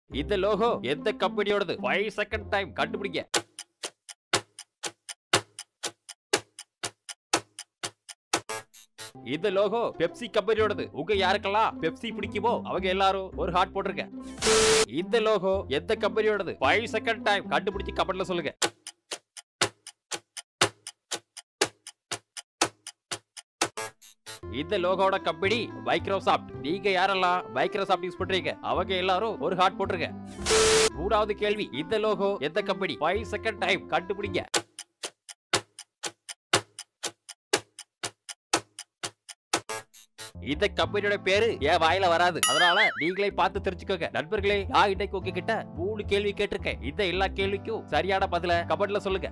இந்த லோகோ எந்த கம்பெனியோடது five second time கண்டுபிடிங்க இந்த லோகோ பெப்சி கம்பெனியோடது உங்க யாருக்கெல்லாம் பெப்சி பிடிக்குமோ அவங்க எல்லாரும் ஒரு ஹார்ட் போட்டுருங்க இந்த லோகோ எந்த கம்பெனியோடது ஃபைவ் செகண்ட் டைம் கண்டுபிடிச்சு கமெண்ட்ல சொல்லுங்க இந்த லோகோட கம்பெனி மைக்ரோசாஃப்ட் நீங்க யாரெல்லாம் மைக்ரோசாஃப்ட் யூஸ் பண்றீங்க அவங்க எல்லாரும் ஒரு ஹார்ட் போட்டுருங்க மூணாவது கேள்வி இந்த லோகோ எந்த கம்பெனி ஃபைவ் செகண்ட் டைம் கண்டுபிடிங்க இந்த கம்பெனியோட பேரு என் வாயில வராது அதனால நீங்களே பார்த்து தெரிஞ்சுக்கோங்க நண்பர்களே நான் இன்னைக்கு உங்ககிட்ட மூணு கேள்வி கேட்டிருக்கேன் இந்த எல்லா கேள்விக்கும் சரியான பதில கமெண்ட்ல சொல்லுங்க